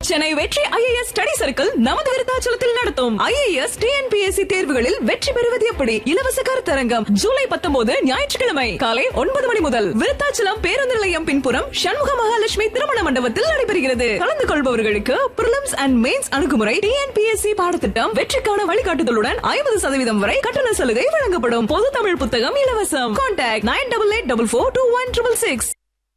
சென்னை வெற்றி IAS study circle நமது விருத்தாச்சலத்தில் நடத்தும் ஐஏஎஸ் டிஎன்பிஎஸ்சி தேர்வுகளில் வெற்றி பெறுவது எப்படி இலவச கருத்தரங்கம் ஜூலை பத்தொன்பது ஞாயிற்றுக்கிழமை காலை ஒன்பது மணி முதல் விருத்தாச்சலம் பேருந்து நிலையம் பின்புறம் சண்முக மகாலட்சுமி திருமண மண்டபத்தில் நடைபெறுகிறது கலந்து கொள்பவர்களுக்கு பிரிலிம்ஸ் அண்ட் மெயின்ஸ் அணுகுமுறை டிஎன்பிஎஸ்சி பாடத்திட்டம் வெற்றிக்கான வழிகாட்டுதலுடன் ஐம்பது சதவீதம் வரை கட்டண சலுகை வழங்கப்படும் பொது தமிழ் புத்தகம் இலவசம் contact nine double eight double four two one triple six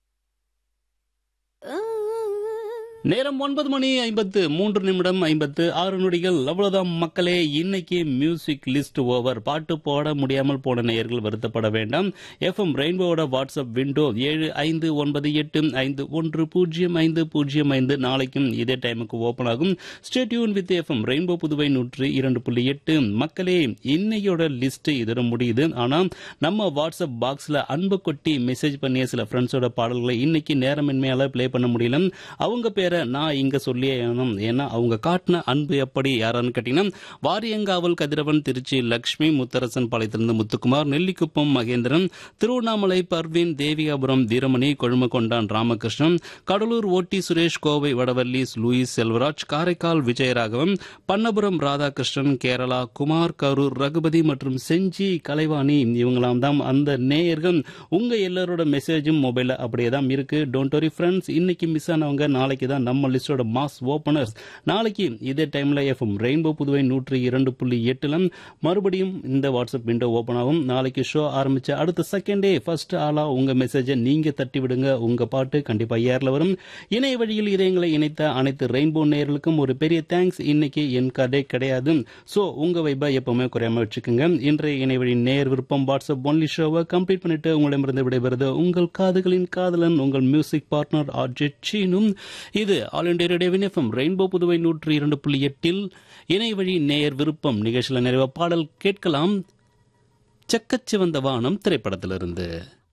நேரம் ஒன்பது மணி ஐம்பத்து மூன்று நிமிடம் ஐம்பத்து ஆறு நொடிகள் அவ்வளவுதான் மக்களே இன்னைக்கு மியூசிக் லிஸ்ட் ஓவர் பாட்டு போட முடியாமல் போன நேயர்கள் வருத்தப்பட வேண்டாம் எஃப்எம் ரெயின்போவோட வாட்ஸ்அப் விண்டோ ஏழு ஐந்து ஒன்பது எட்டு ஐந்து ஒன்று பூஜ்ஜியம் ஐந்து பூஜ்ஜியம் ஐந்து நாளைக்கும் இதே டைமுக்கு ஓபன் ஆகும் stay tuned with FM rainbow Puduvai நூற்று இரண்டு புள்ளி எட்டு மக்களே இன்னையோட லிஸ்ட் இதோட முடியுது ஆனா நம்ம வாட்ஸ்அப் பாக்ஸ்ல அன்பு கொட்டி மெசேஜ் பண்ணிய சில ஃப்ரெண்ட்ஸோட பாடல்களை இன்னைக்கு நேரமின்மையால ப்ளே பண்ண முடியல அவங்க பேரை நான் இங்க சொல்லியே ஆகணும் ஏன்னா அவங்க காட்டின அன்பு எப்படி யாரான்னு கேட்டீங்கன்னா வாரியங்காவல் கதிரவன் திருச்சி லக்ஷ்மி முத்தரசன் பாளையத்திலிருந்து முத்துக்குமார் நெல்லிக்குப்பம் மகேந்திரன் திருவண்ணாமலை பர்வீன் தேவிகாபுரம் வீரமணி கொழுமக்கொண்டான் ராமகிருஷ்ணன் கடலூர் ஓட்டி சுரேஷ் கோவை வடவள்ளி லூயிஸ் செல்வராஜ் காரைக்கால் விஜயராகவன் பண்ணபுரம் ராதாகிருஷ்ணன் கேரளா குமார் கரூர் ரகுபதி மற்றும் செஞ்சி கலைவாணி இவங்களாம் தான் அந்த நேயர்கள் உங்க எல்லாரோட மெசேஜும் மொபைல்ல அப்படியே தான் இருக்கு டோன்ட் வரி ஃப்ரெண்ட்ஸ் இன்னைக்கு மிஸ் ஆனவங்க நாளைக்கு தான் நம்ம லிஸ்டோட மாஸ் ஓபனர்ஸ் நாளைக்கு இதே டைம்ல எஃப்எம் ரெயின்போ புதுவை நூற்றி இரண்டு புள்ளி எட்டுல மறுபடியும் இந்த வாட்ஸ்அப் விண்டோ ஓபன் ஆகும் நாளைக்கு ஷோ ஆரம்பிச்ச அடுத்த செகண்டே ஃபர்ஸ்ட் ஆளா உங்க மெசேஜை நீங்க தட்டி விடுங்க உங்க பாட்டு கண்டிப்பா ஏர்ல வரும் இணைய வழியில் இதயங்களை இணைத்த அனைத்து ரெயின்போ நேயர்களுக்கும் ஒரு பெரிய தேங்க்ஸ் இன்னைக்கு என் கதை கிடையாது சோ உங்க வைபா எப்பவுமே குறையாம வச்சுக்கோங்க இன்றைய இணைய வழி நேர் விருப்பம் வாட்ஸ்அப் ஒன்லி ஷோவை கம்ப்ளீட் பண்ணிட்டு உங்களிடமிருந்து விடைபெறுது உங்கள் காதுகளின் காதலன் உங்கள் மியூசிக் பார்ட்னர் ஆர்ஜெட் சீனும் இது ஆல் இண்டியா ரேடியோவின் எஃப்எம் ரெயின்போ புதுவை நூற்றி இரண்டு புள்ளி எட்டில் இணைய வழி நேயர் விருப்பம் நிகழ்ச்சியில் நிறைய பாடல் கேட்கலாம் செக்கச்சிவந்த வானம் திரைப்படத்திலிருந்து